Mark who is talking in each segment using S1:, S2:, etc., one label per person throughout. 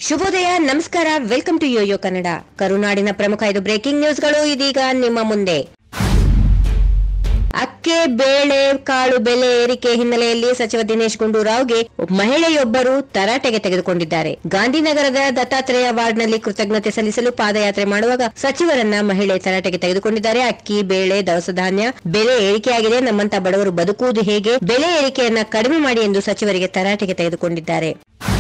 S1: ಶುಭೋದಯ ನಮಸ್ಕಾರ welcome to YoYo Kannada ಕರುನಾಡಿನ ಪ್ರಮುಖ ಐದು ಬ್ರೇಕಿಂಗ್ ನ್ಯೂಸ್ಗಳು ಇದೀಗ ನಿಮ್ಮ ಮುಂದೆ ಅಕ್ಕೆ ಬೇಳೆ ಕಾಳು ಬೆಲೆ ಏರಿಕೆ ಹಿನ್ನೆಲೆಯಲ್ಲಿ ಸಚಿವ ದಿನೇಶ್ ಗುಂಡೂರಾವ್ಗೆ ಮಹಿಳೆಯೊಬ್ಬರು ತರಾಟೆಗೆ ತೆಗೆದುಕೊಂಡಿದ್ದಾರೆ ಗಾಂಧಿನಗರದ ದತ್ತಾತ್ರೇಯ ವಾರ್ಡ್ನಲ್ಲಿ ಕೃತಜ್ಞತೆ ಸಲ್ಲಿಸಲು ಪಾದಯಾತ್ರೆ ಮಾಡುವಾಗ ಸಚಿವರನ್ನ ಮಹಿಳೆ ತರಾಟೆಗೆ ತೆಗೆದುಕೊಂಡಿದ್ದಾರೆ ಅಕ್ಕಿ ಬೇಳೆ ದವಸ ಧಾನ್ಯ ಬೆಲೆ ಏರಿಕೆಯಾಗಿದೆ ನಮ್ಮಂತ ಬಡವರು ಬದುಕುವುದು ಹೇಗೆ ಬೆಲೆ ಏರಿಕೆಯನ್ನ ಕಡಿಮೆ ಮಾಡಿ ಎಂದು ಸಚಿವರಿಗೆ ತರಾಟೆಗೆ ತೆಗೆದುಕೊಂಡಿದ್ದಾರೆ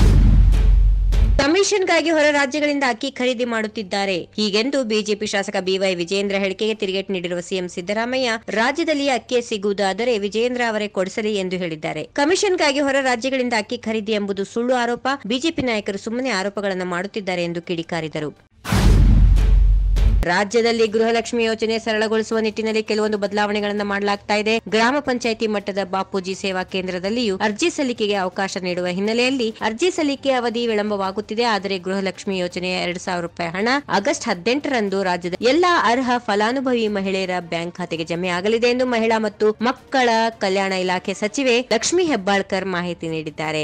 S1: ಕಮಿಷನ್ಗಾಗಿ ಹೊರ ರಾಜ್ಯಗಳಿಂದ ಅಕ್ಕಿ ಖರೀದಿ ಮಾಡುತ್ತಿದ್ದಾರೆ ಹೀಗೆಂದು ಬಿಜೆಪಿ ಶಾಸಕ ಬಿವೈ ವಿಜೇಂದ್ರ ಹೇಳಿಕೆಗೆ ತಿರುಗೇಟು ನೀಡಿರುವ ಸಿಎಂ ಸಿದ್ದರಾಮಯ್ಯ ರಾಜ್ಯದಲ್ಲಿ ಅಕ್ಕಿ ಸಿಗುವುದಾದರೆ ವಿಜೇಂದ್ರ ಅವರೇ ಕೊಡಿಸಲಿ ಎಂದು ಹೇಳಿದ್ದಾರೆ ಕಮಿಷನ್ಗಾಗಿ ಹೊರ ರಾಜ್ಯಗಳಿಂದ ಅಕ್ಕಿ ಖರೀದಿ ಎಂಬುದು ಸುಳ್ಳು ಆರೋಪ ಬಿಜೆಪಿ ನಾಯಕರು ಸುಮ್ಮನೆ ಆರೋಪಗಳನ್ನು ಮಾಡುತ್ತಿದ್ದಾರೆ ಎಂದು ಕಿಡಿಕಾರಿದರು ರಾಜ್ಯದಲ್ಲಿ ಗೃಹಲಕ್ಷ್ಮಿ ಯೋಜನೆ ಸರಳಗೊಳಿಸುವ ನಿಟ್ಟಿನಲ್ಲಿ ಕೆಲವೊಂದು ಬದಲಾವಣೆಗಳನ್ನು ಮಾಡಲಾಗ್ತಾ ಇದೆ ಗ್ರಾಮ ಪಂಚಾಯಿತಿ ಮಟ್ಟದ ಬಾಪೂಜಿ ಸೇವಾ ಕೇಂದ್ರದಲ್ಲಿಯೂ ಅರ್ಜಿ ಸಲ್ಲಿಕೆಗೆ ಅವಕಾಶ ನೀಡುವ ಹಿನ್ನೆಲೆಯಲ್ಲಿ ಅರ್ಜಿ ಸಲ್ಲಿಕೆ ಅವಧಿ ವಿಳಂಬವಾಗುತ್ತಿದೆ ಆದರೆ ಗೃಹಲಕ್ಷ್ಮಿ ಯೋಜನೆಯ ಎರಡು ಸಾವಿರ ರೂಪಾಯಿ ಹಣ ಆಗಸ್ಟ್ ಹದಿನೆಂಟರಂದು ರಾಜ್ಯದ ಎಲ್ಲಾ ಅರ್ಹ ಫಲಾನುಭವಿ ಮಹಿಳೆಯರ ಬ್ಯಾಂಕ್ ಖಾತೆಗೆ ಜಮೆ ಆಗಲಿದೆ ಎಂದು ಮಹಿಳಾ ಮತ್ತು ಮಕ್ಕಳ ಕಲ್ಯಾಣ ಇಲಾಖೆ ಸಚಿವೆ ಲಕ್ಷ್ಮೀ ಹೆಬ್ಬಾಳ್ಕರ್ ಮಾಹಿತಿ ನೀಡಿದ್ದಾರೆ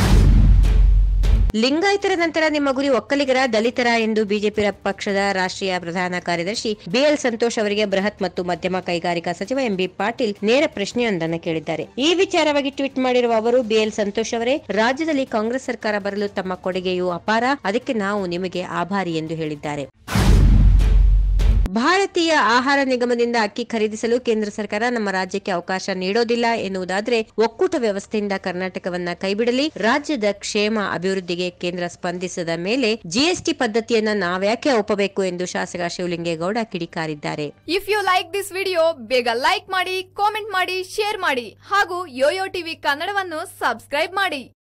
S1: ಲಿಂಗಾಯತರ ನಂತರ ನಿಮ್ಮ ಗುರಿ ಒಕ್ಕಲಿಗರ ದಲಿತರ ಎಂದು ಬಿಜೆಪಿ ಪಕ್ಷದ ರಾಷ್ಟ್ರೀಯ ಪ್ರಧಾನ ಕಾರ್ಯದರ್ಶಿ ಬಿಎಲ್ ಸಂತೋಷ್ ಅವರಿಗೆ ಬೃಹತ್ ಮತ್ತು ಮಧ್ಯಮ ಕೈಗಾರಿಕಾ ಸಚಿವ ಎಂಬಿ ಪಾಟೀಲ್ ನೇರ ಪ್ರಶ್ನೆಯೊಂದನ್ನು ಕೇಳಿದ್ದಾರೆ ಈ ವಿಚಾರವಾಗಿ ಟ್ವೀಟ್ ಮಾಡಿರುವ ಅವರು ಬಿಎಲ್ ಸಂತೋಷ್ ಅವರೇ ರಾಜ್ಯದಲ್ಲಿ ಕಾಂಗ್ರೆಸ್ ಸರ್ಕಾರ ಬರಲು ತಮ್ಮ ಕೊಡುಗೆಯು ಅಪಾರ ಅದಕ್ಕೆ ನಾವು ನಿಮಗೆ ಆಭಾರಿ ಎಂದು ಹೇಳಿದ್ದಾರೆ ಭಾರತೀಯ ಆಹಾರ ನಿಗಮದಿಂದ ಅಕ್ಕಿ ಖರೀದಿಸಲು ಕೇಂದ್ರ ಸರ್ಕಾರ ನಮ್ಮ ರಾಜ್ಯಕ್ಕೆ ಅವಕಾಶ ನೀಡೋದಿಲ್ಲ ಎನ್ನುವುದಾದ್ರೆ ಒಕ್ಕೂಟ ವ್ಯವಸ್ಥೆಯಿಂದ ಕರ್ನಾಟಕವನ್ನ ಕೈಬಿಡಲಿ ರಾಜ್ಯದ ಕ್ಷೇಮ ಅಭಿವೃದ್ಧಿಗೆ ಕೇಂದ್ರ ಸ್ಪಂದಿಸದ ಮೇಲೆ ಜಿಎಸ್ಟಿ ಪದ್ಧತಿಯನ್ನ ನಾವ್ಯಾಕೆ ಒಪ್ಪಬೇಕು ಎಂದು ಶಾಸಕ ಶಿವಲಿಂಗೇಗೌಡ ಕಿಡಿಕಾರಿದ್ದಾರೆ
S2: if you like this video ಬೇಗ ಲೈಕ್ ಮಾಡಿ ಕಾಮೆಂಟ್ ಮಾಡಿ ಶೇರ್ ಮಾಡಿ ಹಾಗೂ ಯೋಯೋ ಟಿವಿ ಕನ್ನಡವನ್ನು ಸಬ್ಸ್ಕ್ರೈಬ್ ಮಾಡಿ